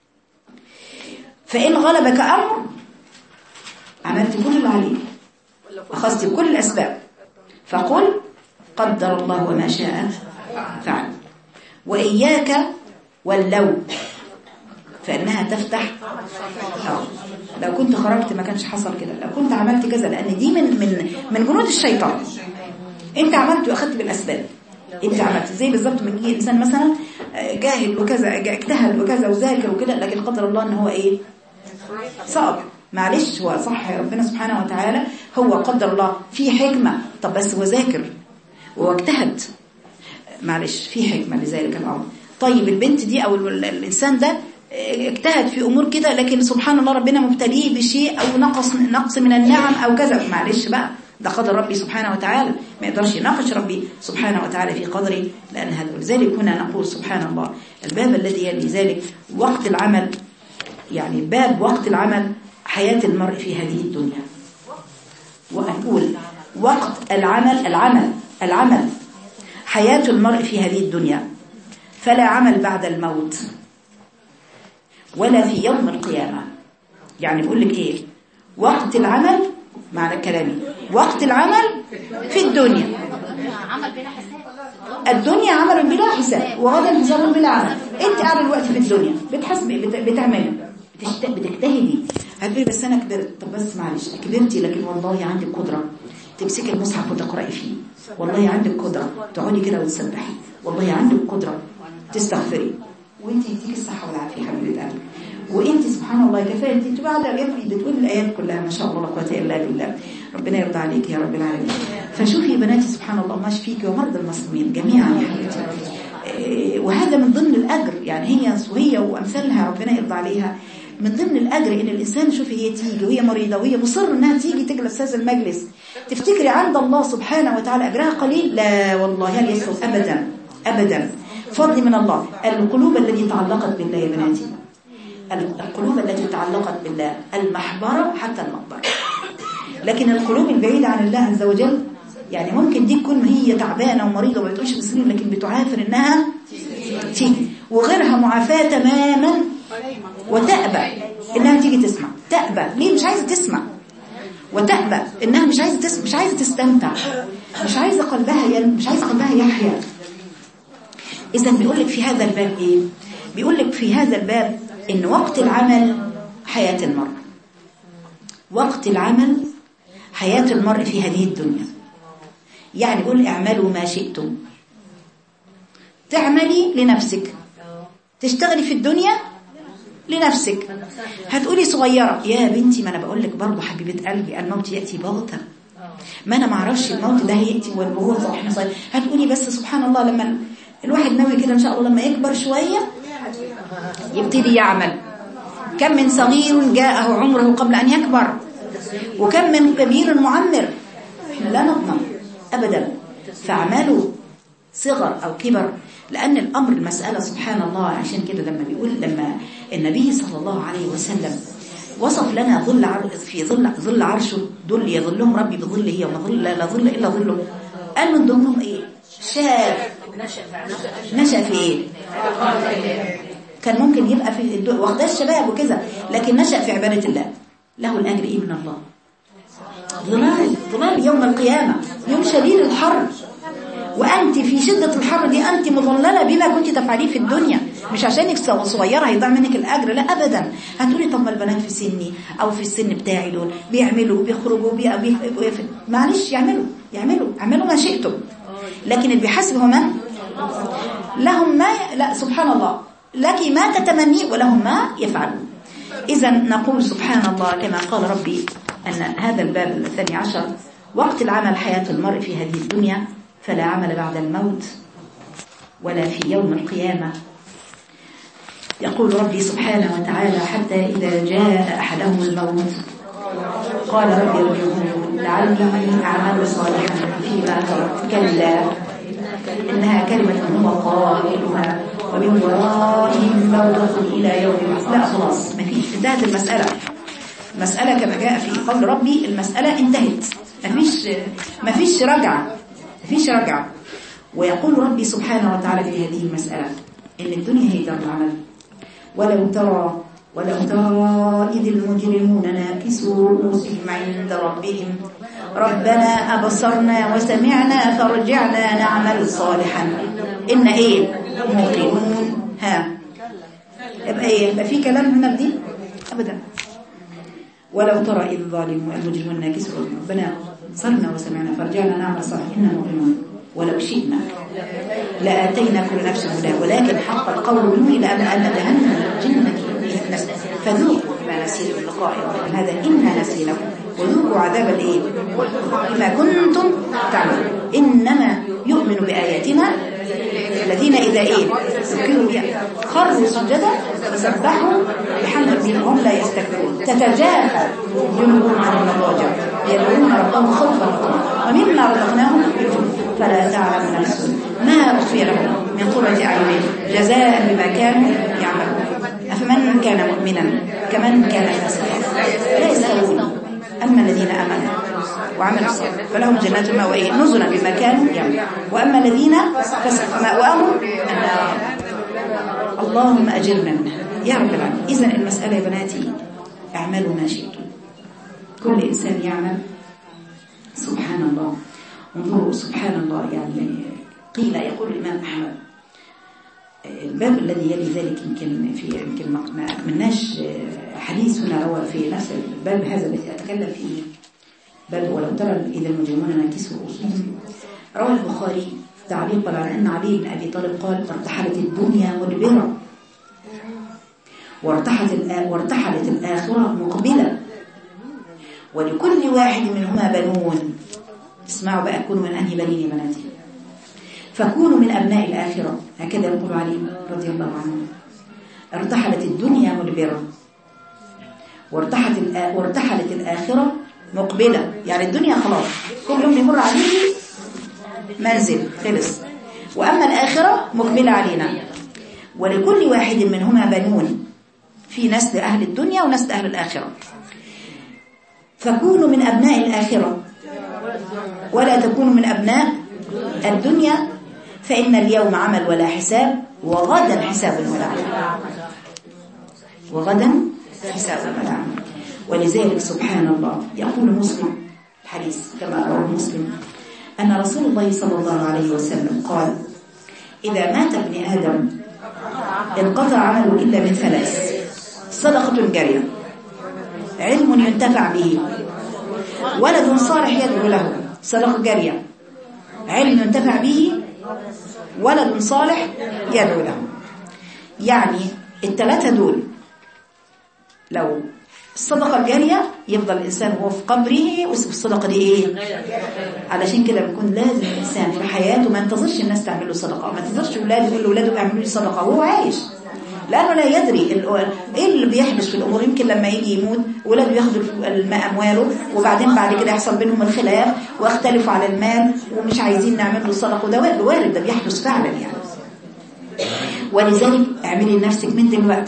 فإن غلبك أمر عملت كل اللي عليك أخذت كل الأسباب فقل قدر الله وما شاء فعل وإياك واللو فإنها تفتح أو لو كنت خرجت ما كانش حصل كده لو كنت عملت كذا لأن دي من من من جنود الشيطان أنت عملت وأخذت بالأسباب أنت عملت زي بالظبط من يجي إنسان مثلا جاهل وكذا اجتهد وكذا وذاكر وكده لكن قدر الله إن هو إيه صعب معلش هو صح ربنا سبحانه وتعالى هو قدر الله في حكمة طب بس هو ذاكر واجتهد معلش في حكمة لذلك الأمر طيب البنت دي أو الإنسان ده اجتهد في أمور كده لكن سبحان الله ربنا مبتليه بشيء أو نقص نقص من النعم أو كذا معلش بقى ده قدر ربي سبحانه وتعالى ما يقدرش يناقش ربي سبحانه وتعالى في قدره لأن هذا لذلك هنا نقول سبحان الله الباب الذي يلي ذلك وقت العمل يعني باب وقت العمل حياة المرء في هذه الدنيا وأقول وقت العمل العمل العمل حياة المرء في هذه الدنيا فلا عمل بعد الموت ولا في يوم القيامة يعني بقول لك ايه وقت العمل معنى كلامي وقت العمل في الدنيا الدنيا عمل بلا حساب وغدا حساب بلا عمل انت قاعده دلوقتي في الدنيا بتحسبي بتعملي بتجتهدي هتقولي بس انا كبرت طب بس معلش كبرتي لكن والله عندك قدره تمسكي المصحف وتقراي فيه والله عندك قدره تقعدي كده وتسبحي والله عندك قدره تستغفري وانت يديك الصحه والعافيه حبيبه قلبي وانت سبحان الله كفايه انت تبقى قاعده بتقول الايات كلها ما شاء الله لا قوه الا بالله ربنا يرضى عليك يا رب العالمين فشوفي يا بناتي سبحان الله ما يشفيك ومرضى المسلمين جميعا يا حبيبتي وهذا من ضمن الأجر يعني هي وهي وأمثالها ربنا يرضى عليها من ضمن الأجر إن الإنسان شوفي هي تيجي وهي مريضة وهي مصر إنها تيجي تجلس هذا المجلس تفتكري عند الله سبحانه وتعالى أجرها قليل لا والله هل يسوء أبدا أبدا فضل من الله القلوب التي تعلقت بالله يا بناتي القلوب التي تعلقت بالله المحبرة حتى المقبرة لكن القلوب البعيدة عن الله عز وجل يعني ممكن دي تكون هي تعبانة ومريضة وما بتقولش بالسنين لكن بتعافر انها تيجي وغيرها معافاة تماما وتأبى انها تيجي تسمع تأبى ليه مش عايزة تسمع وتأبى انها مش عايزة تسمع مش عايزة تستمتع مش عايزة قلبها ين... مش عايزة قلبها يحيا اذا بيقول لك في هذا الباب ايه بيقول لك في هذا الباب ان وقت العمل حياة المرء وقت العمل حياة المرء في هذه الدنيا يعني قل اعملوا ما شئتم تعملي لنفسك تشتغلي في الدنيا لنفسك هتقولي صغيرة يا بنتي ما انا بقول لك برضه حبيبة قلبي الموت يأتي بغتة ما انا ما اعرفش الموت ده هيأتي والبغوث احنا صغير هتقولي بس سبحان الله لما الواحد ناوي كده ان شاء الله لما يكبر شوية يبتدي يعمل كم من صغير جاءه عمره قبل ان يكبر وكم من كبير معمر احنا لا نضمن أبدا فاعملوا صغر أو كبر لأن الأمر المسألة سبحان الله عشان كده لما بيقول لما النبي صلى الله عليه وسلم وصف لنا ظل عر... في ظل ظل عرشه دول يظلهم ربي بظله وما ظل لا ظل الا ظله قال من ضمنهم ايه شاب نشأ في ايه كان ممكن يبقى في الدو... واخداه الشباب وكذا لكن نشأ في عبادة الله له الأجر إيه من الله ظلال ظلال يوم القيامة يوم شديد الحر وأنت في شدة الحر دي أنت مظللة بما كنت تفعليه في الدنيا مش عشانك صغيرة هيضيع منك الأجر لا أبدا هتقولي طب ما البنات في سني أو في السن بتاعي دول بيعملوا بيخرجوا بي... بي... بي... معلش يعملوا يعملوا اعملوا ما شئتم لكن اللي بيحاسب هو من لهم ما لا سبحان الله لك ما تتمني ولهم ما يفعلون إذا نقول سبحان الله كما قال ربي أن هذا الباب الثاني عشر وقت العمل حياة المرء في هذه الدنيا فلا عمل بعد الموت ولا في يوم القيامة يقول ربي سبحانه وتعالى حتى إذا جاء أحدهم الموت قال ربي ارجعون لعلي أعمل صالحا فيما تركت كلا إنها كلمة هو قائلها ومن ورائهم موت إلى يوم البعث لا خلاص ما فيش انتهت المسألة المسألة كما جاء في قول ربي المسألة انتهت ما فيش ما فيش رجعة ما فيش رجعة ويقول ربي سبحانه وتعالى في هذه المسألة إن الدنيا هي دار العمل ولو ترى ولو ترى إذ المجرمون ناكسوا رؤوسهم عند ربهم ربنا أبصرنا وسمعنا فارجعنا نعمل صالحا إن إيه موقنون ها يبقى إيه يبقى في كلام هنا بدي أبدا ولو ترى إذ الظالمون المجرمون ناكسوا ربنا أبصرنا وسمعنا فارجعنا نعمل صالحا إنا موقنون ولو شئنا لآتينا كل نفس هدى ولكن حق القول مني لأملأن جهنم جنة الناس فذوقوا ما نسيتم لقاء يوم هذا إنا نسيناكم وذوقوا عذاب الايه بما كنتم تعملون إنما يؤمن بآياتنا الذين إذا إيه ذكروا بها خروا سجدا فسبحوا بحمد ربهم هم لا يستكبرون تتجافى جنوبهم عن المضاجع يدعون ربهم خوفا وطمعا ومما رزقناهم فلا تعلم نفس ما أخفي لهم من قرة أعين جزاء بما كانوا يعملون أفمن كان مؤمنا كمن كان فاسقا لا يستوون أما الذين آمنوا وعملوا الصالحات فلهم جنات المأوى نزلا بما كانوا يعملون وأما الذين فسقوا فمأواهم النار اللهم أجرنا منها يا رب العالمين إذا المسألة يا بناتي اعملوا ما شئتم كل إنسان يعمل سبحان الله انظروا سبحان الله يعني قيل يقول الإمام أحمد الباب الذي يلي ذلك يمكن في يمكن ما أكملناش حديث هنا روى في نفس الباب هذا الذي أتكلم فيه بل ولو ترى إذا المجرمون نكسوا رؤوسهم روى البخاري تعليقا على أن علي بن أبي طالب قال ارتحلت الدنيا مدبرة وارتحلت وارتحلت الآخرة مقبلة ولكل واحد منهما بنون اسمعوا بقى كونوا من أنهي بنين يا بناتي فكونوا من أبناء الآخرة هكذا يقول علي رضي الله عنه ارتحلت الدنيا مدبرة وارتحلت وارتحلت الآخرة مقبلة يعني الدنيا خلاص كل يوم يمر عليه منزل خلص وأما الآخرة مقبلة علينا ولكل واحد منهما بنون في نسل أهل الدنيا ونسل أهل الآخرة فكونوا من أبناء الآخرة ولا تكونوا من أبناء الدنيا فإن اليوم عمل ولا حساب وغدا حساب ولا عمل وغدا حساب ولا عمل ولذلك سبحان الله يقول مسلم الحديث كما رواه مسلم أن رسول الله صلى الله عليه وسلم قال إذا مات ابن آدم انقطع عمله إلا من ثلاث صدقة جارية علم ينتفع به ولد صالح يدعو له صدقة جارية علم ينتفع به ولد صالح يدعو له يعني الثلاثة دول لو الصدقة الجارية يفضل الإنسان وهو في قبره والصدقة دي إيه علشان كده بيكون لازم الإنسان في حياته ما ينتظرش الناس تعمل له صدقة ما ينتظرش أولاده يقول لأولاده اعملوا لي صدقة وهو عايش لأنه لا يدري إيه اللي بيحدث في الأمور يمكن لما يجي يموت ولاده ياخدوا أمواله وبعدين بعد كده يحصل بينهم الخلاف واختلفوا على المال ومش عايزين نعمل له صدقة وده وارد ده بيحدث فعلا يعني ولذلك اعملي لنفسك من دلوقتي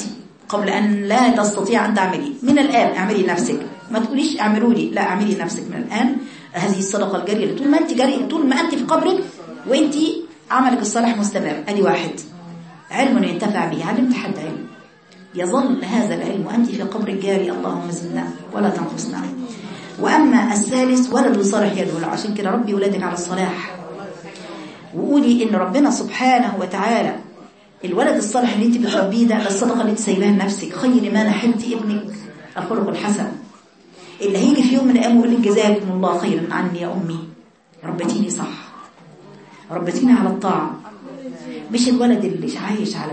قبل أن لا تستطيع أن تعملي من الآن اعملي نفسك ما تقوليش اعملوا لي لا اعملي نفسك من الآن هذه الصدقة الجارية طول ما أنت جارية طول ما أنت في قبرك وأنت عملك الصالح مستمر أدي واحد علم ينتفع به علمت حد علم يظل هذا العلم وأنت في قبر الجاري اللهم زدنا ولا تنقصنا وأما الثالث ولد صالح يدعو عشان كده ربي ولادك على الصلاح وقولي إن ربنا سبحانه وتعالى الولد الصالح اللي انت بتربيه ده الصدقة اللي انت سايباها لنفسك خير ما نحبت ابنك الخلق الحسن اللي هيجي في يوم من الأيام ويقول لك جزاكم الله خيرا عني يا أمي ربتيني صح ربتيني على الطاعة مش الولد اللي عايش على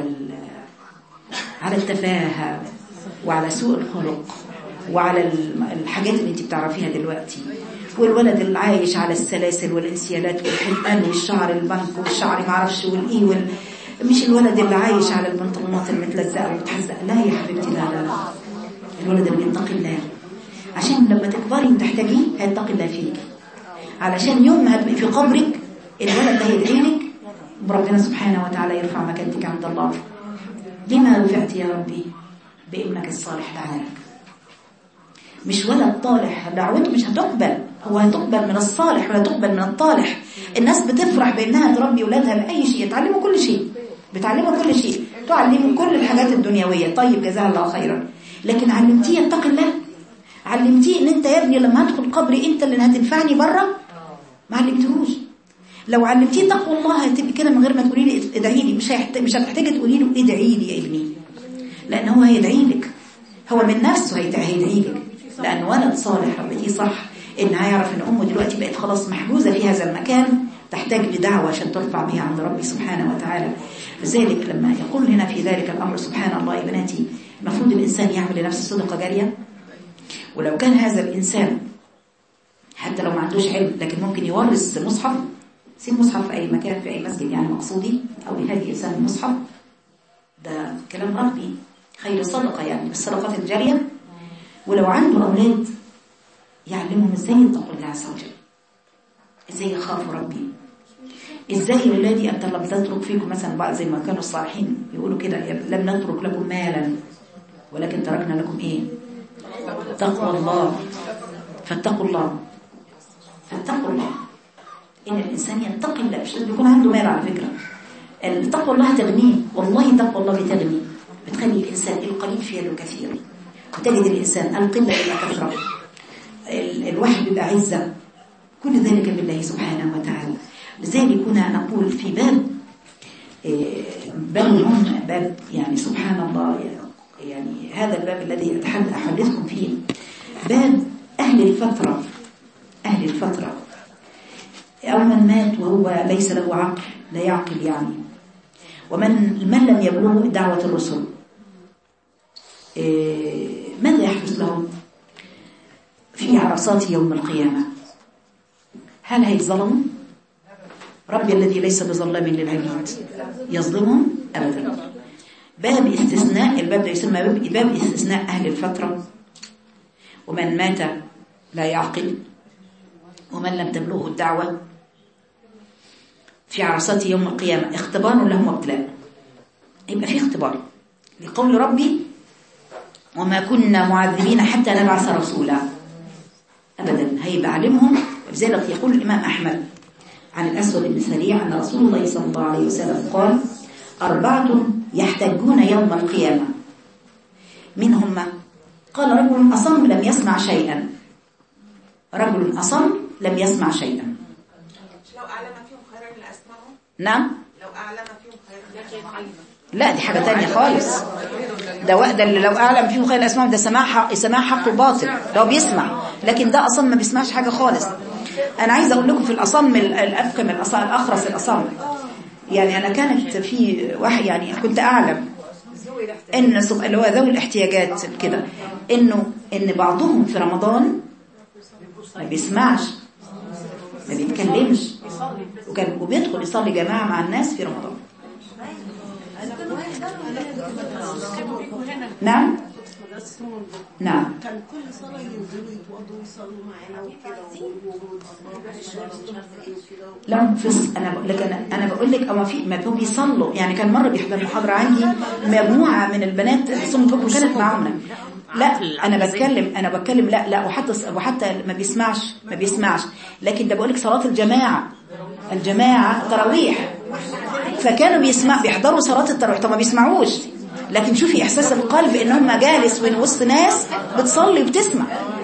على التفاهة وعلى سوء الخلق وعلى الحاجات اللي انت بتعرفيها دلوقتي والولد اللي عايش على السلاسل والانسيالات والحلقان والشعر البنك والشعر معرفش والايه وال... مش الولد اللي عايش على البنطلونات المتلزقه ومتحزقه لا يا حبيبتي لا لا لا الولد اللي يتقي الله عشان لما تكبري وتحتاجيه هيتقي الله فيك علشان يوم ما هتبقي في قبرك الولد ده هيدعي لك ربنا سبحانه وتعالى يرفع مكانتك عند الله لما رفعت يا ربي بابنك الصالح تعالى مش ولد طالح دعوته مش هتقبل هو هتقبل من الصالح ولا تقبل من الطالح الناس بتفرح بانها تربي ولادها باي شيء يتعلموا كل شيء بتعلموا كل شيء تعلموا كل الحاجات الدنيويه طيب جزاها الله خيرا لكن علمتيه يتقي الله علمتيه ان انت يا ابني لما هدخل قبري انت اللي هتنفعني بره ما علمتهوش لو علمتيه تقوى الله هتبقي كده من غير ما تقولي لي ادعي لي مش هيحتاج مش هتحتاجي تقولي له ادعي لي يا ابني لان هو هيدعي لك هو من نفسه هيدعي لك لان ولد صالح ربيتيه صح ان هيعرف ان امه دلوقتي بقت خلاص محجوزه في هذا المكان تحتاج لدعوه عشان ترفع بها عند ربي سبحانه وتعالى لذلك لما يقول هنا في ذلك الامر سبحان الله يا بناتي المفروض الانسان يعمل لنفسه صدقه جاريه ولو كان هذا الانسان حتى لو ما عندوش علم لكن ممكن يورث مصحف سيب مصحف في أي مكان في أي مسجد يعني مقصودي أو لهذه إنسان المصحف ده كلام ربي خير صدقة يعني بالصدقات الجارية ولو عنده أولاد يعلمهم إزاي يتقوا الله عز وجل إزاي يخافوا ربي إزاي يا ولادي أنت لم تترك فيكم مثلا بقى زي ما كانوا الصالحين يقولوا كده لم نترك لكم مالا ولكن تركنا لكم إيه تقوى الله فاتقوا الله فاتقوا الله إن الإنسان يتقي الله مش لازم يكون عنده مال على فكرة التقوى الله تغنيه والله تقوى الله بتغني بتخلي الإنسان القليل في يده كثير وتجد الإنسان القلة إلى كثرة الوحي بيبقى عزة كل ذلك بالله سبحانه وتعالى لذلك كنا نقول في باب باب هم باب يعني سبحان الله يعني هذا الباب الذي أحدثكم فيه باب أهل الفترة أهل الفترة أو من مات وهو ليس له عقل لا يعقل يعني ومن من لم يبلغ دعوة الرسل ماذا يحدث له في عرصات يوم القيامة هل هيتظلموا ربي الذي ليس بظلام للعبيد يظلمهم أبدا باب استثناء الباب ده يسمى باب استثناء أهل الفترة ومن مات لا يعقل ومن لم تبلغه الدعوة في عرصات يوم القيامة اختبار لهم وابتلاء يبقى في اختبار لقول ربي وما كنا معذبين حتى نبعث رسولا أبدا هيبقى علمهم ولذلك يقول الإمام أحمد عن الأسود بن سريع أن رسول الله صلى الله عليه وسلم قال أربعة يحتجون يوم القيامة من هم قال رجل أصم لم يسمع شيئا رجل أصم لم يسمع شيئا
لو أعلم فيهم خيرا لأسمعهم
نعم
لو أعلم فيهم خيرا لأسمعهم
لا دي حاجة تانية خالص ده وقت اللي لو أعلم فيهم خير أسمعهم ده سماع حق سماع حق باطل ده هو بيسمع لكن ده أصم ما بيسمعش حاجة خالص أنا عايزة أقول لكم في الأصم الأبكم الأصم الأخرس الأصم يعني أنا كانت في واحد يعني كنت أعلم إن سب- اللي هو ذوي الاحتياجات كده إنه إن بعضهم في رمضان ما بيسمعش ما بيتكلمش وكان وبيدخل يصلي جماعة مع الناس في رمضان نعم
بس هم الظهر.
نعم
كان كل صلاة ينزلوا يتوضوا ويصلوا معانا وكده ويقولوا الله أكبر وكده
لا في الص- انا بقول لك انا انا بقول لك اما في ما هم بيصلوا يعني كان مره بيحضر محاضره عندي مجموعه من البنات ثم الكبر كانت معانا لا انا بتكلم انا بتكلم لا لا وحتى وحتى ما بيسمعش ما بيسمعش لكن ده بقول لك صلاه الجماعه الجماعه تراويح فكانوا بيسمع بيحضروا صلاه التراويح طب ما بيسمعوش لكن شوفي احساس القلب ان هم جالس وين وسط ناس بتصلي وبتسمع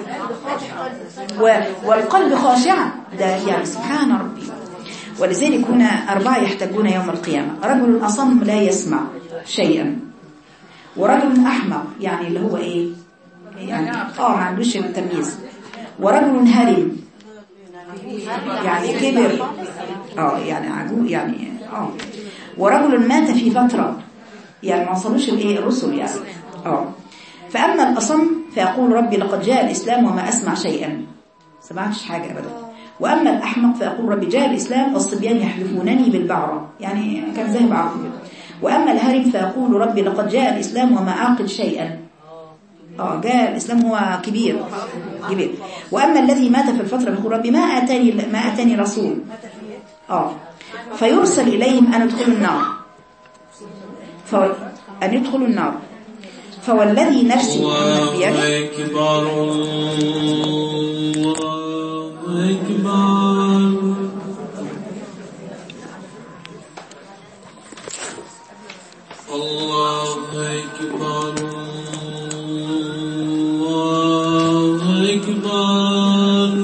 و- والقلب خاشعا ده يعني سبحان ربي ولذلك هنا أربعة يحتاجون يوم القيامة رجل أصم لا يسمع شيئا ورجل أحمق يعني اللي هو إيه يعني آه ما عندوش التمييز ورجل هرم يعني كبر آه يعني عجوز يعني آه ورجل مات في فترة يعني ما وصلوش الإيه الرسل يعني آه فأما الأصم فيقول ربي لقد جاء الإسلام وما أسمع شيئا سمعتش حاجة أبدا وأما الأحمق فيقول ربي جاء الإسلام والصبيان يحلفونني بالبعرة يعني كان ذهب عقله وأما الهرم فيقول ربي لقد جاء الإسلام وما أعقل شيئا اه جاء الإسلام هو كبير كبير وأما الذي مات في الفترة يقول ربي ما أتاني ما أتاني رسول اه فيرسل إليهم أن ادخلوا النار ف... أن يدخلوا النار فوالذي نفسي محمد بيده
الله أكبر الله أكبر الله أكبر الله أكبر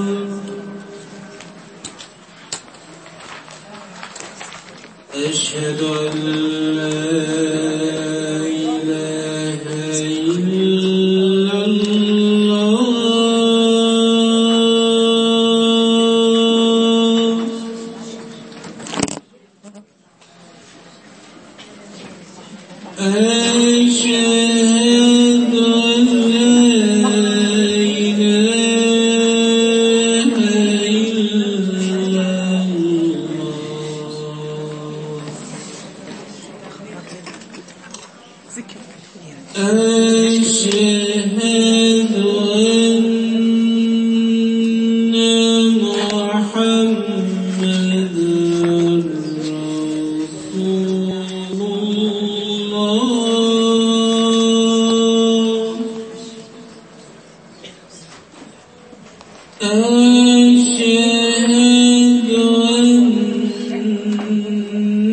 أشهد أن لا إله إلا الله أشهد أن لا إله إلا الله أشهد أن محمد رسول الله أشهد أن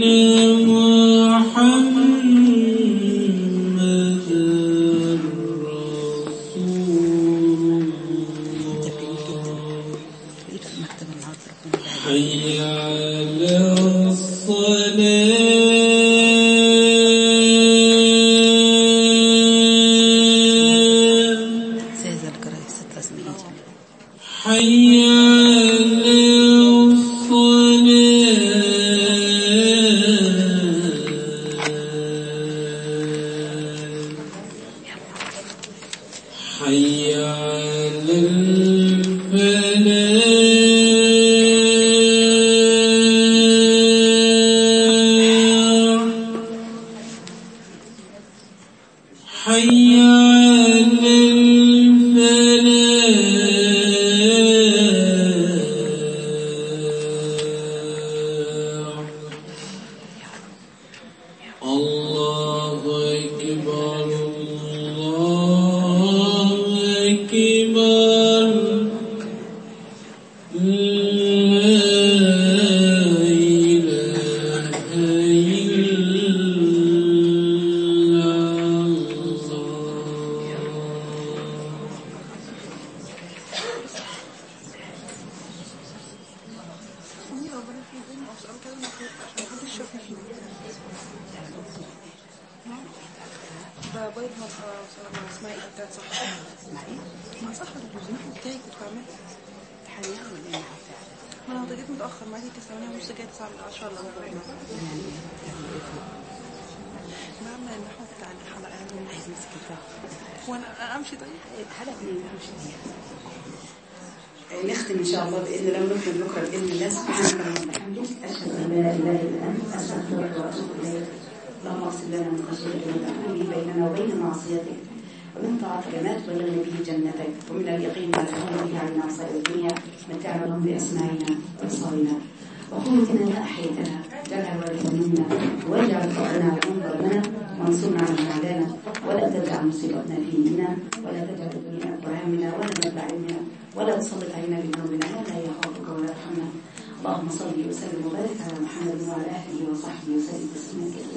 محمد رسول الله حي على الصلاة
سيد الكراسي تسمية
حي على الصلاة حي على الفلاح حي على الفلاح الله أكبر الله أكبر لا إله إلا الله
ده بيض مع مع اسماء بتاعت صح ما صح الجزء بتاعي كنت بعملها
حاليا ولا
ما انا جيت متاخر معاكي 9 ونص جايه 9 ل 10 الا ربع نعم النحو بتاع الحلقه
عايز مسك الفخ
وانا امشي طيب
حلقة من مش
نختم إن شاء الله بإذن الله ونكمل بكرة بإذن الله سبحانك اللهم وبحمدك أشهد أن لا إله إلا أنت أستغفرك وأتوب إليك اللهم اغفر لنا من خشيتك ما تحول به بيننا وبين معصيتك ومن طاعتك ما تبلغنا به جنتك ومن اليقين ما تهون به علينا مصائب الدنيا متعنا لهم بأسماعنا وأبصارنا وقوتنا ما أحيتنا جعل الوارث منا واجعل ثأرنا على من ظلمنا وانصرنا على من عادانا ولا تجعل مصيبتنا في ديننا ولا تجعل الدنيا أكبر همنا ولا مبلغ علمنا ولا تسلط علينا بذنوبنا ولا يخافك ولا يرحمنا اللهم صل وسلم وبارك على محمد وعلى اله وصحبه وسلم تسليما كثيرا